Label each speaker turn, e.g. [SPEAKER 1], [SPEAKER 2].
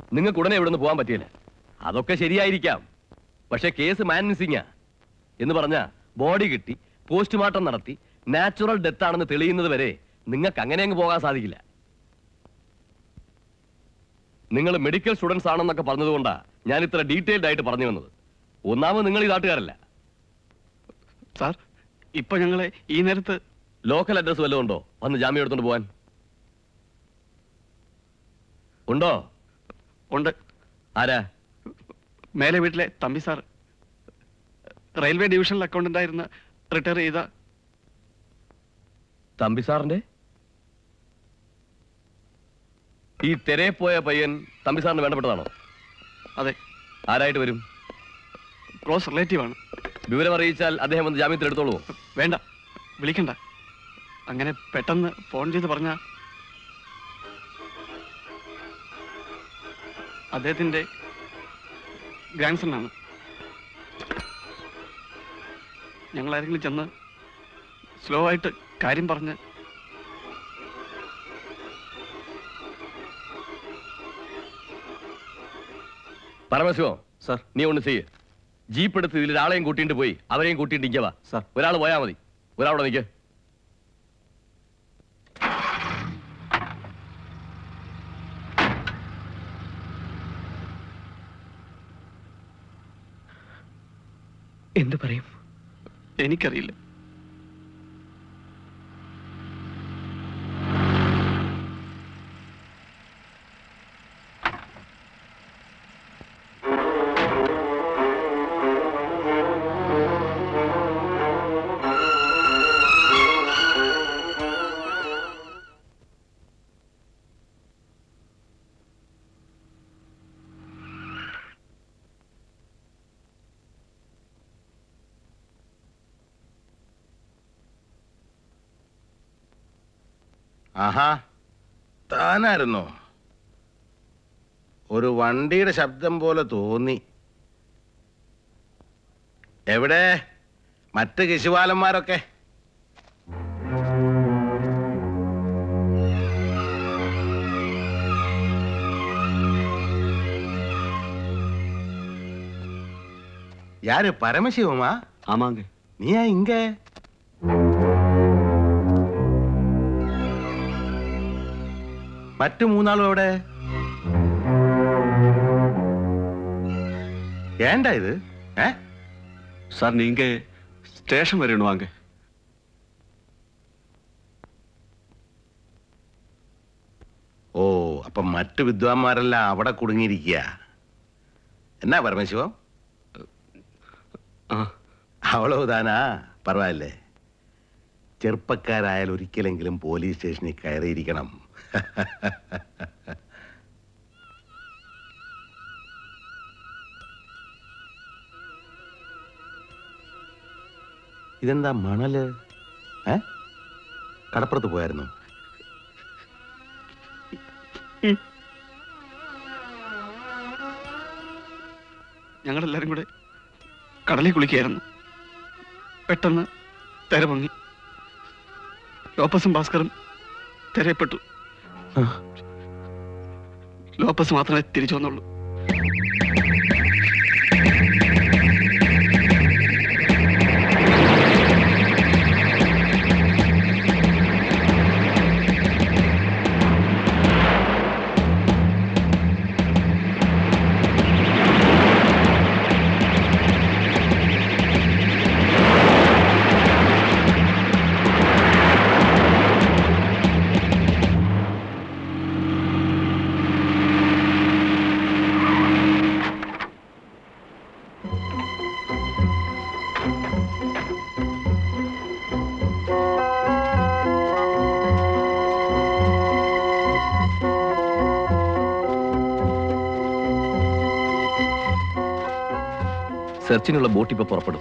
[SPEAKER 1] നിങ്ങൾക്ക് ഉടനെ ഇവിടുന്ന് പോകാൻ പറ്റിയില്ല അതൊക്കെ ശരിയായിരിക്കാം പക്ഷെ കേസ് മാൻസിങ്ങാ എന്ന് പറഞ്ഞ ബോഡി കിട്ടി പോസ്റ്റ്മോർട്ടം നടത്തി നാച്ചുറൽ ഡെത്ത് ആണെന്ന് തെളിയുന്നത് വരെ നിങ്ങൾക്ക് അങ്ങനെ അങ്ങ് പോകാൻ സാധിക്കില്ല നിങ്ങൾ മെഡിക്കൽ സ്റ്റുഡൻസ് ആണെന്നൊക്കെ പറഞ്ഞതുകൊണ്ടാ ഞാൻ ഇത്ര ഡീറ്റെയിൽഡ് ആയിട്ട് പറഞ്ഞു വന്നത് ഒന്നാമത് നിങ്ങൾ ഈ നാട്ടുകാരല്ല
[SPEAKER 2] സാർ ഇപ്പൊ ഞങ്ങളെ ഈ നേരത്ത്
[SPEAKER 1] ലോക്കൽ അഡ്രസ് വല്ലതും ഉണ്ടോ വന്ന് ജാമ്യം എടുത്തോണ്ട് പോവാൻ ഉണ്ടോ
[SPEAKER 2] ഉണ്ട്
[SPEAKER 1] ആരാ
[SPEAKER 2] മേലെ വീട്ടിലെ Thampi sir railway divisional accountant ആയിരുന്ന റിട്ടയർ ചെയ്ത
[SPEAKER 1] തമ്പി സാറിന്റെ ഈ തെരയെ പോയ പയ്യൻ തമ്പി സാറിന് വേണ്ടപ്പെട്ടതാണോ
[SPEAKER 2] അതെ
[SPEAKER 1] ആരായിട്ട് വരും
[SPEAKER 2] ക്ലോസ് റിലേറ്റീവ് ആണ്
[SPEAKER 1] വിവരം അറിയിച്ചാൽ അദ്ദേഹം വന്ന് ജാമ്യത്തിൽ എടുത്തോളൂ
[SPEAKER 2] വേണ്ട വിളിക്കണ്ട അങ്ങനെ പെട്ടെന്ന് ഫോൺ ചെയ്ത് പറഞ്ഞ അദ്ദേഹത്തിന്റെ ഗ്രാൻഡ് ആണ് ഞങ്ങൾ ആരെങ്കിലും ചെന്ന് സ്ലോ ആയിട്ട് കാര്യം പറഞ്ഞ്
[SPEAKER 1] പരമശിവം
[SPEAKER 3] സാർ
[SPEAKER 1] നീ ഒന്ന് ചെയ്യ് ജീപ്പ് എടുത്ത് ഇതിൽ ഒരാളെയും കൂട്ടിയിട്ട് പോയി അവരെയും കൂട്ടിയിട്ട് നിൽക്കവാ
[SPEAKER 3] സാർ.
[SPEAKER 1] ഒരാൾ പോയാൽ മതി ഒരാളോടെ നിൽക്ക്
[SPEAKER 3] എന്ത് പറയും
[SPEAKER 2] എനിക്കറിയില്ല
[SPEAKER 4] ആഹാ താനായിരുന്നോ ഒരു വണ്ടിയുടെ ശബ്ദം പോലെ തോന്നി എവിടെ മറ്റ് ശിശുപാലന്മാരൊക്കെ யாரு பரமசிவமா
[SPEAKER 3] ஆமாங்க
[SPEAKER 4] நீ ஏன் இங்க മറ്റു മൂന്നാളും എവിടെ ഏണ്ടാ ഇത് ഏ
[SPEAKER 3] சார் நீங்க ஸ்டேஷன் வரையணும் வாங்க
[SPEAKER 4] ഓ അപ്പൊ മറ്റു വിദ്വാൻമാരെല്ലാം അവിടെ കുടുങ്ങിയിരിക്കുക എന്നാ പരമശിവം
[SPEAKER 3] ஆ
[SPEAKER 4] അവളോതാനാ പറവാല്ലേ ചെറുപ്പക്കാരായാൽ ഒരിക്കലെങ്കിലും പോലീസ് സ്റ്റേഷനിൽ കയറിയിരിക്കണം ഇതെന്താ മണല് ഏ കടപ്പുറത്ത് പോയായിരുന്നു
[SPEAKER 2] ഞങ്ങളെല്ലാരും കൂടെ കടലിൽ കുളിക്കുകയായിരുന്നു പെട്ടെന്ന് തിര പൊങ്ങി ലോപ്പസും ഭാസ്കറും തിരയപ്പെട്ടു ലോപ്പസ് മാത്രമേ തിരിച്ചു വന്നുള്ളൂ
[SPEAKER 1] സെർച്ചിനുള്ള ബോട്ട് ഇപ്പൊ പുറപ്പെടും